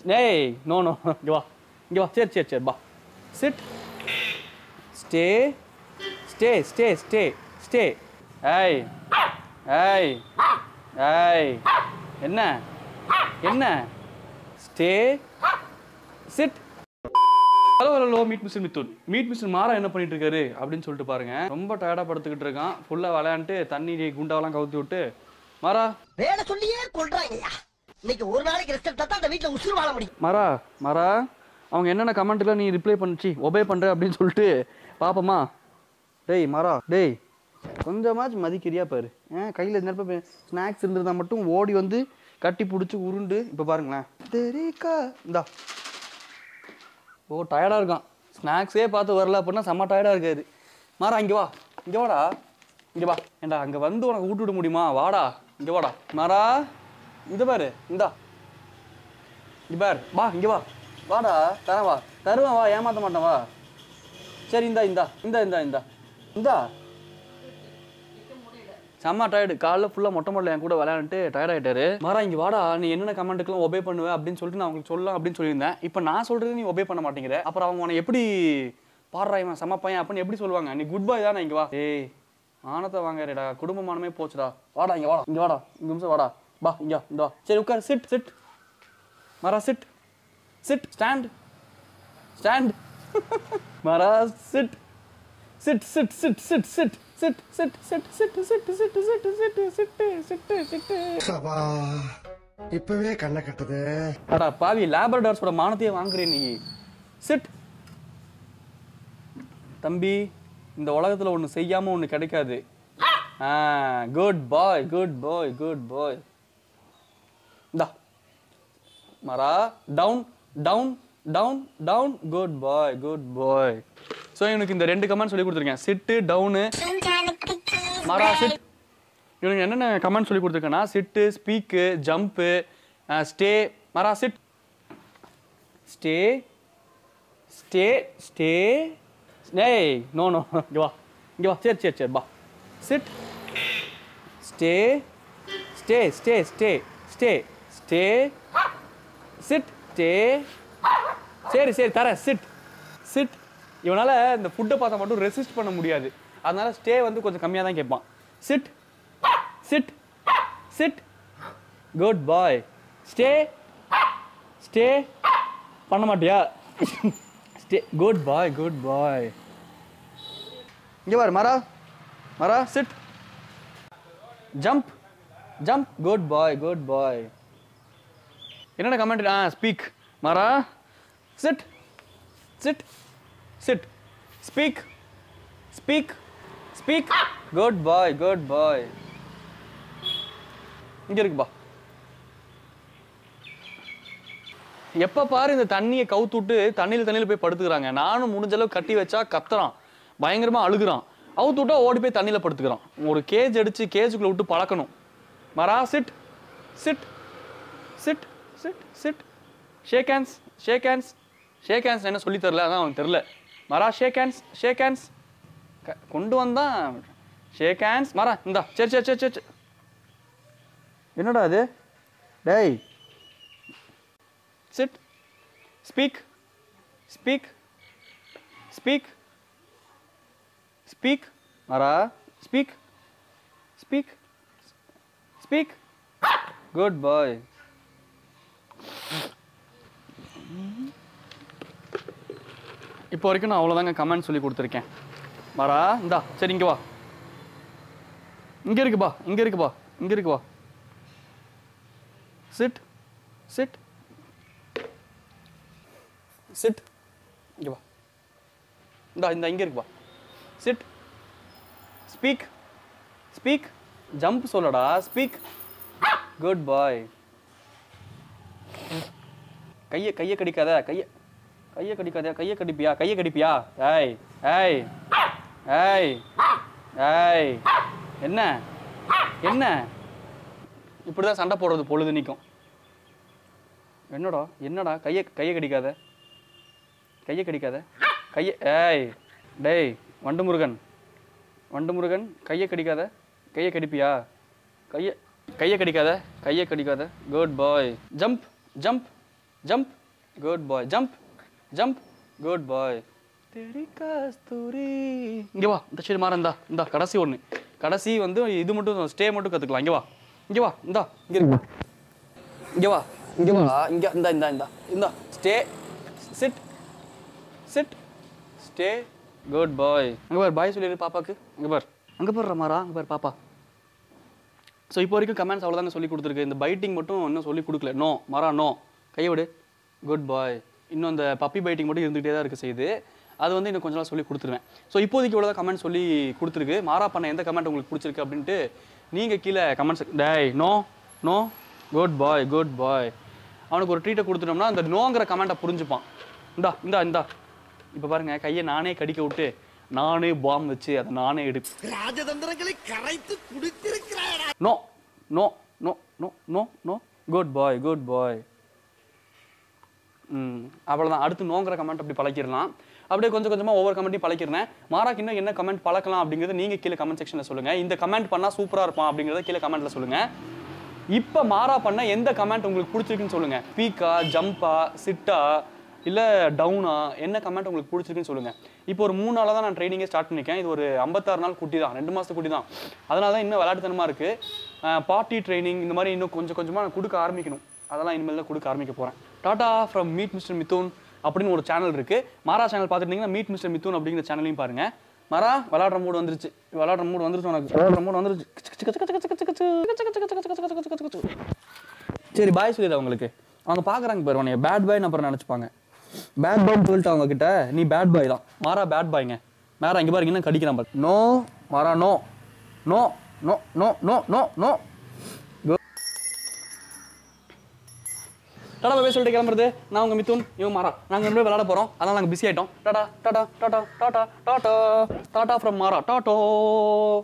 ஏய் no no இங்கே வா இங்கே வா சரி சரி சரி வா sit stay stay stay stay stay ஏய் ஏய் ஏய் என்ன என்ன stay sit hello hello meet mister Mithun meet mister Maara என்ன பண்ணிட்டு இருக்காரு அப்படின்னு சொல்லிட்டு பாருங்க ரொம்ப டயர்டாக படுத்துக்கிட்டு இருக்கான் ஃபுல்லாக விளையாண்டுட்டு தண்ணி குண்டாவெல்லாம் கவுத்தி விட்டு மாறா வேலை சொல்லியே கொள்றாங்கய்யா இன்னைக்கு ஒரு நாளைக்கு ரெஸ்ட் எடுத்தா தான் அந்த வீட்டுல உசுறு வாழ முடியும் மாறா மாறா அவங்க என்னென்ன கமெண்ட்டுலாம் நீ ரிப்ளை பண்ணிச்சு ஒபே பண்ணுற அப்படின்னு சொல்லிட்டு பாப்போமா டேய் மாறா டேய் கொஞ்சமாச்சும் மதிக்கிறியா பாரு ஏன் கையில் இந்த நேரத்தில் ஸ்நாக்ஸ் இருந்திருந்தா மட்டும் ஓடி வந்து கட்டி பிடிச்சி உருண்டு இப்போ பாருங்களேன் தெரிக்கா இந்தா ஓ டயர்டாக இருக்கான் ஸ்நாக்ஸே பார்த்து வரல அப்படின்னா செம்ம டயர்டாக இருக்காது மாறா இங்கே வா இங்கே வாடா இங்கே வா ஏண்டா அங்கே வந்து உனக்கு ஊட்டி விட முடியுமா வாடா இங்கே வாடா மாறா இது பாரு இந்தா இங்க பார் வா இங்க வா வாடா தரேன் வா தருவேன் வா ஏமாத்த மாட்டேன் வா சரி இந்தா இந்தா இந்தா இந்தா இந்தா இந்தா செம்ம டயர்டு காலைல ஃபுல்லாக மொட்டை மொட்டை என் கூட விளையாண்டுட்டு டயர்ட் ஆயிட்டாரு மாறா இங்க வாடா நீ என்னென்ன கமெண்ட்டுக்கெல்லாம் ஒபே பண்ணுவ அப்படின்னு சொல்லிட்டு நான் உங்களுக்கு சொல்லலாம் அப்படின்னு சொல்லியிருந்தேன் இப்போ நான் சொல்றது நீ ஒபே பண்ண மாட்டேங்கிற அப்புறம் அவங்க உன்னை எப்படி பாடுறா இவன் செம்ம பையன் அப்படின்னு எப்படி சொல்லுவாங்க நீ குட் பாய் தானே இங்க வா ஏய் மானத்தை வாங்கறடா குடும்பமானமே போச்சுடா வாடா இங்க வாடா இங்க வாடா இங்க நிமிஷம் வாடா பா இங்க இந்த வா சரி உட்கார் sit sit Mara, sit. Sit. Stand. Stand. Mara, sit. Sit, sit, sit, sit, sit, sit, sit, sit, sit, sit, sit, sit, sit, sit, sit, sit. சபா இப்பவே கண்ணை கட்டுது அடா பாவி லேபரடார்ஸோட மானத்தையே வாங்குறேன் நீ சிட் தம்பி இந்த உலகத்துல ஒண்ணு செய்யாம ஒண்ணு கிடைக்காது ஆ good boy good boy good boy இந்தா Mara down down down down good boy good boy so இவனுக்கு இந்த ரெண்டு கமெண்ட் சொல்லி கொடுத்துருக்கேன் சிட்டு டவுனு மரா சிட் இவனுக்கு என்னென்ன கமெண்ட் சொல்லி கொடுத்துருக்கேன்னா sit speak jump stay Mara sit stay stay stay ஏய் நோ நோ இங்கே வா இங்கே வா சரி சரி சரி வா sit stay stay stay stay stay stay sit stay சரி சரி தரேன் சிட் சிட் இவனால இந்த ஃபுட்டை பார்த்தா மட்டும் ரெசிஸ்ட் பண்ண முடியாது அதனால ஸ்டே வந்து கொஞ்சம் கம்மியாக தான் கேட்பான் sit sit sit good boy stay stay பண்ண மாட்டியா stay good boy good boy இங்கே பாரு Mara Mara sit jump jump good boy good boy என்னென்ன கமெண்ட் ஆ speak Maara sit sit sit speak speak speak good boy good boy இங்க இருக்குப்பா எப்போ பாரு இந்த தண்ணியை கவுத்துட்டு தண்ணியில் தண்ணியில் போய் படுத்துக்கிறாங்க நானும் முடிஞ்ச அளவு கட்டி வச்சா கத்துறான் பயங்கரமா அழுகுறான் அவுத்து விட்டா ஓடி போய் தண்ணியில் படுத்துக்கிறான் ஒரு கேஜ் அடிச்சு கேஜுக்குள்ள விட்டு பழக்கணும் Mara sit sit sit sit sit shake hands shake hands shake hands என்ன சொல்லி தரல அதான் அவனுக்கு தெரில மரா ஷேக் ஹேண்ட்ஸ் ஷேக் ஹேண்ட்ஸ் கொண்டு வந்தான் ஷேக் ஹேண்ட்ஸ் மரா இந்தா சரி சரி சரி சரி சரி. என்னடா அது டேய் sit speak speak speak speak Maara speak speak speak good boy இப்போ வரைக்கும் நான் அவ்வளோதாங்க கமெண்ட் சொல்லி கொடுத்துருக்கேன் வரா இந்தா சரி இங்கே வா இங்கே இருக்குப்பா இங்கே இருக்குப்பா இங்கே இருக்குப்பா சிட் சிட் சிட் இங்கே வா இந்தா இந்த இங்கே இருக்குப்பா சிட் ஸ்பீக் ஸ்பீக் ஜம்ப் சொல்லடா ஸ்பீக் குட் பாய் கையை கையை கடிக்காத கையை கையை கடிக்காத கையை கடிப்பியா கையை கடிப்பியா ஏய் ஏய் ஏய் ஏய் என்ன என்ன இப்படிதான் சண்டை போடுறது பொழுது நிற்கும் என்னடா என்னடா கையை கையை கடிக்காத கையை கடிக்காத கையை ஏய் டேய் வண்டு முருகன் வண்டு முருகன் கையை கடிக்காத கையை கடிப்பியா கையை கையை கடிக்காத கையை கடிக்காத good boy jump jump jump good boy jump jump good boy தெரி கஸ்தூரி இங்கே வா இந்த சரி மாற இந்தா இந்தா கடைசி ஒன்று கடைசி வந்து இது மட்டும் ஸ்டே மட்டும் கற்றுக்கலாம் இங்கே வா இங்கே வா இந்தா இங்கே இருக்கு இங்கே வா இங்கே வா இங்கே இந்தா இந்தா இந்தா இந்தா stay sit sit stay good boy அங்கே பார் பாய் சொல்லிடு பாப்பாக்கு அங்கே பார் அங்கே பார் ரமாரா அங்கே பார் பாப்பா ஸோ இப்போ வரைக்கும் கமெண்ட்ஸ் அவ்வளோதாங்க சொல்லி கொடுத்துருக்கு இந்த பைட்டிங் மட்டும் இன்னும் சொல்லி கொடுக்கல நோ மரா நோ கையை விடு குட் பாய் இன்னும் இந்த பப்பி பைட்டிங் மட்டும் இருந்துகிட்டே தான் இருக்குது செய்யுது அது வந்து இன்னும் கொஞ்ச நாள் சொல்லி கொடுத்துருவேன் ஸோ இப்போதைக்கு இவ்வளோ தான் கமெண்ட் சொல்லி கொடுத்துருக்கு மாறா பண்ண எந்த கமெண்ட் உங்களுக்கு பிடிச்சிருக்கு அப்படின்ட்டு நீங்கள் கீழே கமெண்ட்ஸ் டேய் no no good boy good boy அவனுக்கு ஒரு ட்ரீட்டை கொடுத்துட்டோம்னா அந்த நோங்கிற கமெண்ட்டை புரிஞ்சுப்பான் இந்தா இந்தா இந்தா இப்போ பாருங்க கையை நானே கடிக்க விட்டு நானே பாம் வச்சு அதை நானே எடுப்பேன் ராஜதந்திரங்களை கரைத்து குடித்திருக்கிறாயடா no no no no no no good boy good boy ம் அவ்வளோதான் அடுத்து நோங்கிற கமெண்ட் அப்படி பழக்கிடலாம் அப்படியே கொஞ்சம் கொஞ்சமாக ஒவ்வொரு கமெண்ட்டையும் பழக்கிறேன் மாறாக்கு இன்னும் என்ன கமெண்ட் பழக்கலாம் அப்படிங்கிறது நீங்கள் கீழே கமெண்ட் செக்ஷனில் சொல்லுங்கள் இந்த கமெண்ட் பண்ணால் சூப்பராக இருப்பான் அப்படிங்கிறத கீழே கமெண்ட்டில் சொல்லுங்கள் இப்போ மாறா பண்ண எந்த கமெண்ட் உங்களுக்கு பிடிச்சிருக்குன்னு சொல்லுங்கள் பீக்கா ஜம்பா சிட்டா இல்லை டவுனா என்ன கமெண்ட் உங்களுக்கு பிடிச்சிருக்குன்னு சொல்லுங்கள் இப்போ ஒரு மூணு நாளாக தான் நான் ட்ரைனிங்கே ஸ்டார்ட் பண்ணியிருக்கேன் இது ஒரு ஐம்பத்தாறு நாள் குட்டி தான் ரெண்டு மாதத்து குட்டி தான் அதனால தான் இன்னும் விளையாட்டுத்தனமாக இருக்குது பார்ட்டி ட்ரைனிங் இந்த மாதிரி இன்னும் கொஞ்சம் கொஞ்சமாக நான் கொடுக்க ஆரம்பிக்கணும் அதெல்லாம் இனிமேல் தான் கொடுக்க ஆரம்பிக்க போகிறேன் tata from meet mister Mithun அப்படின்னு ஒரு சேனல் இருக்குது மாரா சேனல் பார்த்துட்டீங்கன்னா மீட் மிஸ்டர் மிதுன் அப்படிங்கிற சேனலையும் பாருங்கள் மாரா விளாடுற மூடு வந்துருச்சு விளாடுற மூடு வந்துருச்சு உனக்கு விளாடுற மூடு வந்துருச்சு சரி பாய் சொல்லிடு அவங்களுக்கு அவங்க பார்க்குறாங்க பாரு உன்னைய பேட் பாய்னு அப்புறம் நினச்சிப்பாங்க பேட் பாய்னு சொல்லிட்டு அவங்க கிட்ட நீ பேட் பாய் தான் மாறா பேட் பாய்ங்க மாறா இங்கே பாருங்க இன்னும் கடிக்கிறான் பாரு no Maara no no no no no no no tata bye சொல்லிட்டு கிளம்புறது நான் உங்க மிதுன் இவன் மாறா நாங்கள் ரெண்டு பேரும் விளையாட போகிறோம் அதனால் நாங்கள் பிஸி ஆகிட்டோம் tata tata tata tata tata tata from Maara டாட்டோ